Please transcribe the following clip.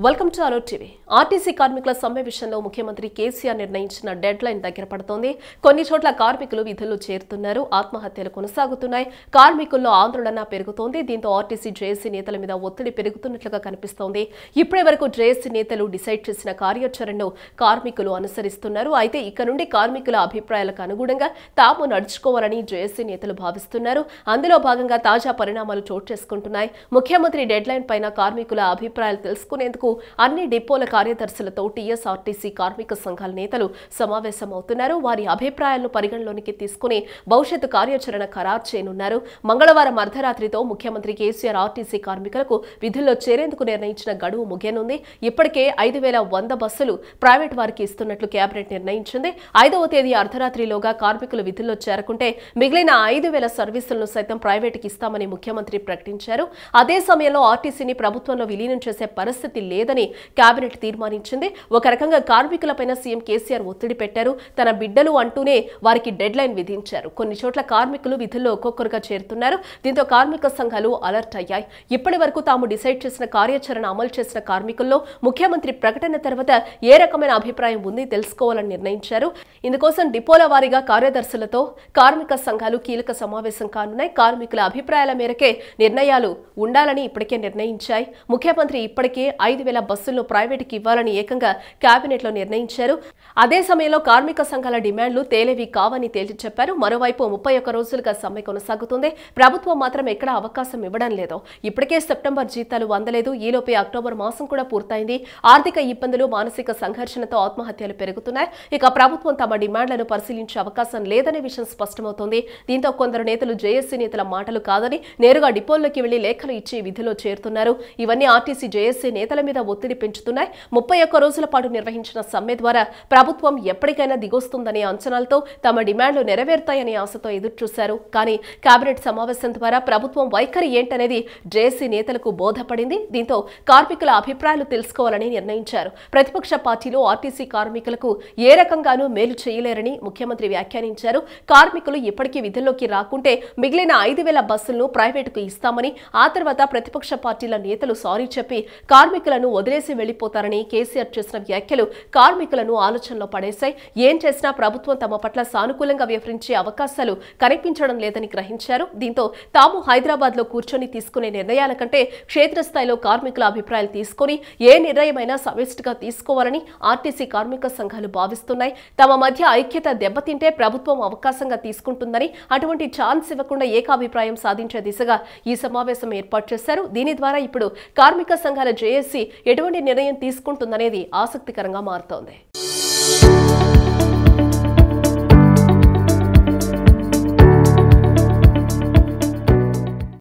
welcome to అలో TV RTC కార్మికుల సమ్మె విషయంలో ముఖ్యమంత్రి కేసీఆర్ నిర్ణయించిన డెడ్ లైన్ దగ్గర పడుతోంది కొన్ని చోట్ల కార్మికులు విధుల్లో చేరుతున్నారు ఆత్మహత్యలు కొనసాగుతున్నాయి కార్మికుల్లో ఆందోళన పెరుగుతోంది దీంతో ఆర్టీసీ జేఏసీ నేతల మీద ఒత్తిడి పెరుగుతున్నట్లుగా కనిపిస్తోంది ఇప్పటి వరకు జేఏసీ నేతలు డిసైడ్ చేసిన కార్యాచరణను కార్మికులు అనుసరిస్తున్నారు అయితే ఇక నుండి కార్మికుల అభిప్రాయాలకు అనుగుణంగా తాము నడుచుకోవాలని జేఏసీ నేతలు భావిస్తున్నారు అందులో భాగంగా తాజా పరిణామాలు చోటు చేసుకుంటున్నాయి ముఖ్యమంత్రి డెడ్ లైన్ పైన కార్మికుల అభిప్రాయాలు తెలుసుకునేందుకు అన్ని డిపోల కార్యదర్శులతో టీఎస్ఆర్టీసీ కార్మిక సంఘాల నేతలు సమావేశమవుతున్నారు వారి అభిప్రాయాలను పరిగణలోనికి తీసుకుని భవిష్యత్తు కార్యాచరణ ఖరారు చేయనున్నారు మంగళవారం అర్ధరాత్రితో ముఖ్యమంత్రి కేసీఆర్ ఆర్టీసీ కార్మికులకు విధుల్లో చేరేందుకు నిర్ణయించిన గడువు ముగియనుంది ఇప్పటికే ఐదు వేల వంద బస్సులు ప్రైవేట్ వారికి ఇస్తున్నట్లు కేబినెట్ నిర్ణయించింది ఐదవ తేదీ అర్ధరాత్రిలోగా కార్మికులు విధుల్లో చేరకుంటే మిగిలిన ఐదు వేల సర్వీసులను సైతం ప్రైవేటుకి ఇస్తామని ముఖ్యమంత్రి ప్రకటించారు అదే సమయంలో ఆర్టీసీని ప్రభుత్వంలో విలీనం చేసే పరిస్థితి లేదని కేబినెట్ తీర్మానించింది ఒక రకంగా కార్మికులపైన సీఎం కేసీఆర్ ఒత్తిడి పెట్టారు తన బిడ్డలు అంటూనే వారికి డెడ్ లైన్ విధించారు కొన్ని చోట్ల కార్మికులు విధుల్లో ఒక్కొక్కరుగా చేరుతున్నారు దీంతో కార్మిక సంఘాలు అలర్ట్ అయ్యాయి ఇప్పటి వరకు తాము డిసైడ్ చేసిన కార్యాచరణ అమలు చేసిన కార్మికుల్లో ముఖ్యమంత్రి ప్రకటన తర్వాత ఏ రకమైన అభిప్రాయం ఉంది తెలుసుకోవాలని నిర్ణయించారు ఇందుకోసం డిపోల వారీగా కార్యదర్శులతో కార్మిక సంఘాలు కీలక సమావేశం కానున్నాయి కార్మికుల అభిప్రాయాల మేరకే నిర్ణయాలు ఉండాలని ఇప్పటికే నిర్ణయించాయి ముఖ్యమంత్రి ఇప్పటికే ఐదు వేల బస్సులను ప్రైవేటుకి ఇవ్వాలని ఏకంగా కేబినెట్లో నిర్ణయించారు అదే సమయంలో కార్మిక సంఘాల డిమాండ్లు తేలేవి కావని తేల్చి చెప్పారు మరోవైపు ముప్పై ఒక్క రోజులుగా సమ్మె కొనసాగుతుంది ప్రభుత్వం మాత్రం ఎక్కడా అవకాశం ఇవ్వడం లేదు ఇప్పటికే సెప్టెంబర్ జీతాలు అందలేదు ఈలోపే అక్టోబర్ మాసం కూడా పూర్తయింది ఆర్థిక ఇబ్బందులు మానసిక సంఘర్షణతో ఆత్మహత్యలు పెరుగుతున్నాయి ఇక ప్రభుత్వం తమ డిమాండ్లను పరిశీలించే అవకాశం లేదనే విషయం స్పష్టమవుతోంది దీంతో కొందరు నేతలు జేఏసీ నేతల మాటలు కాదని నేరుగా డిపోల్లోకి వెళ్లి లేఖలు ఇచ్చి విధిలో చేరుతున్నారు ఇవన్నీ ఆర్టీసీ జేఏసీ నేతల మీద ఒత్తిడి పెంచుతున్నాయి ముప్పై ఒక్క రోజుల పాటు నిర్వహించిన సమ్మె ద్వారా ప్రభుత్వం ఎప్పటికైనా దిగొస్తుందనే అంచనాలతో తమ డిమాండ్లు నెరవేరుతాయనే ఆశతో ఎదురుచూశారు కానీ కేబినెట్ సమావేశం ద్వారా ప్రభుత్వం వైఖరి ఏంటనేది జేఏసీ నేతలకు బోధపడింది దీంతో కార్మికుల అభిప్రాయాలు తెలుసుకోవాలని నిర్ణయించారు ప్రతిపక్ష పార్టీలు ఆర్టీసీ కార్మికులకు ఏ రకంగానూ మేలు చేయలేరని ముఖ్యమంత్రి వ్యాఖ్యానించారు కార్మికులు ఇప్పటికీ విధుల్లోకి రాకుంటే మిగిలిన ఐదు వేల బస్సులను ప్రైవేటుకు ఇస్తామని ఆ తర్వాత ప్రతిపక్ష పార్టీల నేతలు సారీ చెప్పి కార్మికులను వదిలేసి వెళ్లిపోతారని కేసీఆర్ చేసిన వ్యాఖ్యలు కార్మికులను ఆలోచనలో పడేశాయి ఏం చేసినా ప్రభుత్వం తమ పట్ల సానుకూలంగా వ్యవహరించే అవకాశాలు కనిపించడం లేదని గ్రహించారు దీంతో తాము హైదరాబాద్ లో కూర్చొని తీసుకునే నిర్ణయాల కంటే క్షేత్రస్థాయిలో కార్మికుల అభిప్రాయాలు తీసుకొని ఏ నిర్ణయమైనా సమిష్టిగా తీసుకోవాలని ఆర్టీసీ కార్మిక సంఘాలు భావిస్తున్నాయి తమ మధ్య ఐక్యత దెబ్బతింటే ప్రభుత్వం అవకాశంగా తీసుకుంటుందని అటువంటి ఛాన్స్ ఇవ్వకుండా ఏకాభిప్రాయం సాధించే దిశగా ఈ సమావేశం ఏర్పాటు చేశారు దీని ద్వారా ఇప్పుడు కార్మిక సంఘాల జేఏసీ ఎటువంటి నిర్ణయం తీసుకుంటుందనేది ఆసక్తికరంగా మారుతోంది